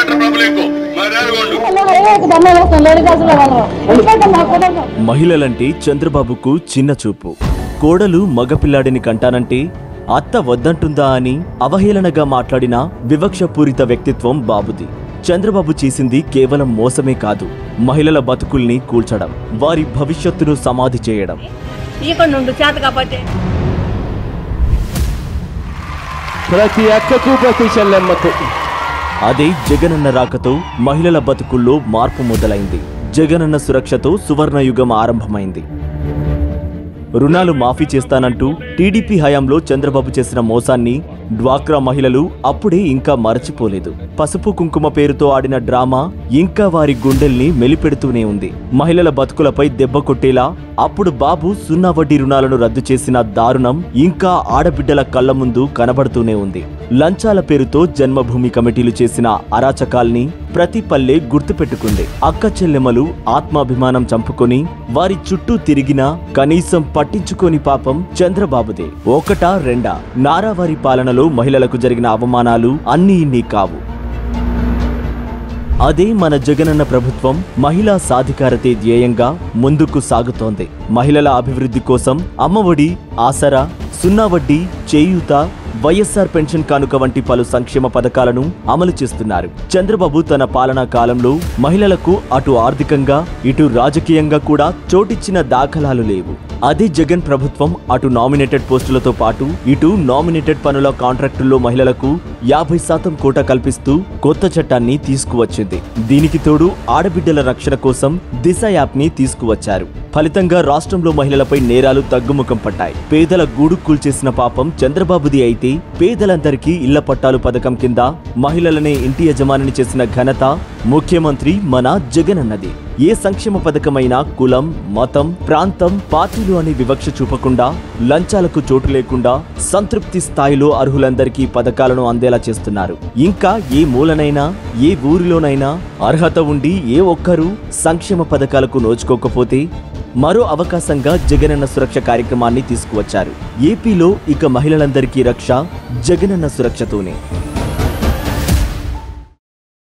doctor బాబులేకు మా రేలుగొండు దండం వేస్తాం లేడీ కాసులు వాళ్ళు ఎందుకంటే మా కుటుంబం మహిళలంటే చంద్రబాబుకు చిన్న చూపు కోడలు మగపిల్లాడిని కంటానంటే అత్త వద్దంటుందా అని అవహేళనగా మాట్లాడిన వివక్షపూరిత వ్యక్తిత్వం బాబుది చంద్రబాబు చేసింది కేవలం మోసమే కాదు మహిళల బతుకుల్ని కూల్చడం వారి భవిష్యత్తును సమాధి చేయడం ఇక్కడ నుండి చేత కాబట్టి ప్రతి అక్కకు ప్రతి చెల్లెమ్మకు అదే జగనన్న రాకతో మహిళల బతుకుల్లో మార్పు మొదలైంది జగనన్న సురక్షతో సువర్ణయుగం ఆరంభమైంది రుణాలు మాఫీ చేస్తానంటూ టీడీపీ హయాంలో చంద్రబాబు చేసిన మోసాన్ని డ్వాక్రా మహిళలు అప్పుడే ఇంకా మరచిపోలేదు పసుపు కుంకుమ పేరుతో ఆడిన డ్రామా ఇంకా వారి గుండెల్ని మెలిపెడుతూనే ఉంది మహిళల బతుకులపై దెబ్బ కొట్టేలా అప్పుడు బాబు సున్నా వడ్డీ రుణాలను రద్దు చేసిన దారుణం ఇంకా ఆడబిడ్డల కళ్ళ ముందు కనబడుతూనే ఉంది లంచాల పేరుతో జన్మభూమి కమిటీలు చేసిన అరాచకాల్ని ప్రతి పల్లె గుర్తుపెట్టుకుంది అక్క చెల్లెమ్మలు ఆత్మాభిమానం చంపుకొని వారి చుట్టూ తిరిగినా కనీసం పట్టించుకోని పాపం చంద్రబాబుదే ఒకటా రెండా నారావారి పాలనలో మహిళలకు జరిగిన అవమానాలు అన్నీ ఇన్ని కావు అదే మన జగనన్న ప్రభుత్వం మహిళా సాధికారతే ధ్యేయంగా ముందుకు సాగుతోంది మహిళల అభివృద్ధి కోసం అమ్మఒడి ఆసరా సున్నా వడ్డీ చేయూత వైఎస్ఆర్ పెన్షన్ కానుక వంటి పలు సంక్షేమ పథకాలను అమలు చేస్తున్నారు చంద్రబాబు తన పాలనా కాలంలో మహిళలకు అటు ఆర్థికంగా ఇటు రాజకీయంగా కూడా చోటిచ్చిన దాఖలాలు లేవు అదే జగన్ ప్రభుత్వం అటు నామినేటెడ్ పోస్టులతో పాటు ఇటు నామినేటెడ్ పనుల కాంట్రాక్టుల్లో మహిళలకు యాభై శాతం కోట కల్పిస్తూ కొత్త చట్టాన్ని తీసుకువచ్చింది దీనికి తోడు ఆడబిడ్డల రక్షణ కోసం దిశ యాప్ ని తీసుకువచ్చారు ఫలితంగా రాష్ట్రంలో మహిళలపై నేరాలు తగ్గుముఖం పట్టాయి పేదల గూడు కూల్చేసిన పాపం చంద్రబాబుది అయితే పేదలందరికీ ఇళ్ల పట్టాలు పథకం కింద మహిళలనే ఇంటి యజమానిని చేసిన ఘనత ముఖ్యమంత్రి మన జగనన్నది ఏ సంక్షేమ పథకమైనా కులం మతం ప్రాంతం పార్టీలు అనే వివక్ష చూపకుండా లంచాలకు చోటు లేకుండా సంతృప్తి స్థాయిలో అర్హులందరికీ పథకాలను అందేలా చేస్తున్నారు ఇంకా ఏ మూలనైనా ఏ ఊరిలోనైనా అర్హత ఉండి ఏ ఒక్కరూ సంక్షేమ పథకాలకు నోచుకోకపోతే మరో అవకాశంగా జగనన్న సురక్ష కార్యక్రమాన్ని తీసుకువచ్చారు ఏపీలో ఇక మహిళలందరికీ రక్ష జగనన్న సురక్షతోనే